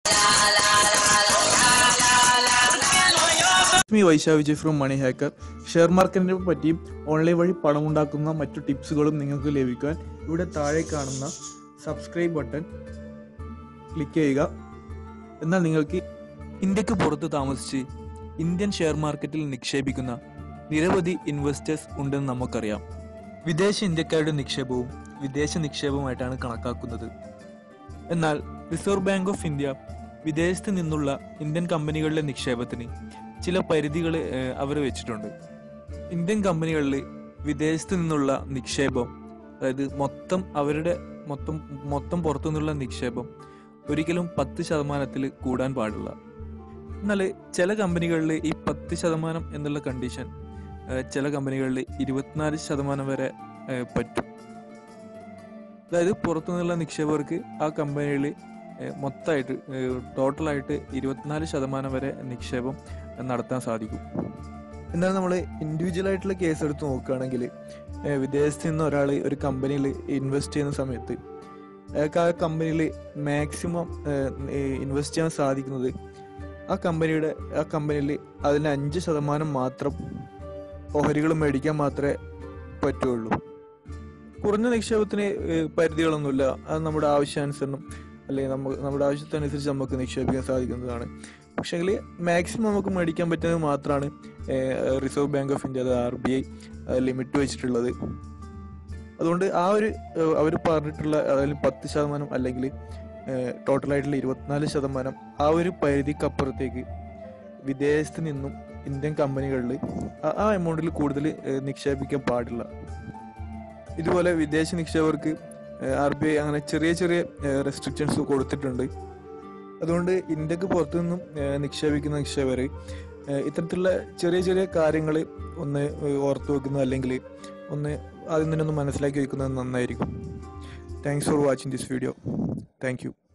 me Vaisha Vijay from Money Hacker share മാർക്കറ്റിനെ പറ്റിയും online വഴി പണമുണ്ടാക്കുന്ന മറ്റു ടിപ്സുകളും നിങ്ങൾക്ക് ലഭിക്കാൻ ഇവിടെ താഴെ കാണുന്ന സബ്സ്ക്രൈബ് ബട്ടൺ ക്ലിക്ക് ചെയ്യുക എന്നാൽ നിങ്ങൾക്ക് ഇന്ത്യക്ക് പുറത്ത് താമസിച്ച് ഇന്ത്യൻ ഷെയർ മാർക്കറ്റിൽ നിക്ഷേപിക്കുന്ന നിരവധി ഇൻവെസ്റ്റേഴ്സ് ഉണ്ടെന്ന് നമുക്കറിയാം വിദേശ ഇന്ത്യക്കാരുടെ നിക്ഷേപവും വിദേശ നിക്ഷേപവുമായിട്ടാണ് കണക്കാക്കുന്നത് എന്നാൽ റിസർവ് ബാങ്ക് ഓഫ് ഇന്ത്യ വിദേശത്ത് നിന്നുള്ള ഇന്ത്യൻ കമ്പനികളിലെ നിക്ഷേപത്തിന് ചില പരിധികൾ അവർ വെച്ചിട്ടുണ്ട് ഇന്ത്യൻ കമ്പനികളിൽ വിദേശത്ത് നിന്നുള്ള നിക്ഷേപം അതായത് മൊത്തം അവരുടെ മൊത്തം മൊത്തം പുറത്തു നിന്നുള്ള നിക്ഷേപം ഒരിക്കലും പത്ത് ശതമാനത്തിൽ കൂടാൻ പാടില്ല എന്നാൽ ചില കമ്പനികളിൽ ഈ പത്ത് ശതമാനം എന്നുള്ള കണ്ടീഷൻ ഏഹ്, ചില കമ്പനികളിൽ ഇരുപത്തിനാല് ശതമാനം വരെ ഏഹ്, പറ്റും അതായത് പുറത്തുനിന്നുള്ള നിക്ഷേപകർക്ക് ആ കമ്പനിയിൽ മൊത്തമായിട്ട് ടോട്ടലായിട്ട് ഇരുപത്തിനാല് ശതമാനം വരെ നിക്ഷേപം നടത്താൻ സാധിക്കും എന്നാൽ നമ്മൾ ഇൻഡിവിജ്വൽ ആയിട്ടുള്ള കേസ് എടുത്ത് നോക്കുകയാണെങ്കിൽ ഏഹ് വിദേശത്ത് നിന്ന് ഒരാൾ ഒരു കമ്പനിയിൽ ഇൻവെസ്റ്റ് ചെയ്യുന്ന സമയത്ത് അയാൾക്ക് ആ കമ്പനിയിൽ മാക്സിമം ഇൻവെസ്റ്റ് ചെയ്യാൻ സാധിക്കുന്നത് ആ കമ്പനിയുടെ ആ കമ്പനിയിൽ അതിന് അഞ്ച് ശതമാനം മാത്രം ഓഹരികൾ മേടിക്കാൻ മാത്രമേ പറ്റുള്ളൂ കുറഞ്ഞ നിക്ഷേപത്തിന് ഏഹ് പരിധികളൊന്നുമില്ല അത് നമ്മുടെ ആവശ്യാനുസരണം അല്ലെങ്കിൽ നമുക്ക് നമ്മുടെ ആവശ്യത്തിനനുസരിച്ച് നമുക്ക് നിക്ഷേപിക്കാൻ സാധിക്കുന്നതാണ് പക്ഷേങ്കിൽ മാക്സിമം നമുക്ക് മേടിക്കാൻ പറ്റുന്നത് മാത്രമാണ് Reserve Bank of India R B I limit വെച്ചിട്ടുള്ളത് അതുകൊണ്ട് ആ ഒരു അവർ പറഞ്ഞിട്ടുള്ള അതായത് പത്ത് ശതമാനം അല്ലെങ്കിൽ ടോട്ടലായിട്ടുള്ള ഇരുപത്തിനാല് ശതമാനം ആ ഒരു പരിധിക്കപ്പുറത്തേക്ക് വിദേശത്ത് നിന്നും ഇന്ത്യൻ കമ്പനികളിൽ ആ എമൗണ്ടിൽ കൂടുതൽ ഏഹ്, നിക്ഷേപിക്കാൻ പാടില്ല ഇതുപോലെ വിദേശ നിക്ഷേപകർക്ക് ആർ ബി ഐ അങ്ങനെ ചെറിയ ചെറിയ റെസ്ട്രിക്ഷൻസ് കൊടുത്തിട്ടുണ്ട് അതുകൊണ്ട് ഇന്ത്യക്ക് പുറത്തു നിന്നും ഏഹ്, നിക്ഷേപിക്കുന്ന നിക്ഷേപകർ ഏഹ്, ഇത്തരത്തിലുള്ള ചെറിയ ചെറിയ കാര്യങ്ങൾ ഒന്ന് ഓർത്തു വെക്കുന്നത് അല്ലെങ്കിൽ ഒന്ന് ആദ്യം തന്നെ ഒന്ന് മനസ്സിലാക്കി വെക്കുന്നത് നന്നായിരിക്കും thanks for watching this video thank U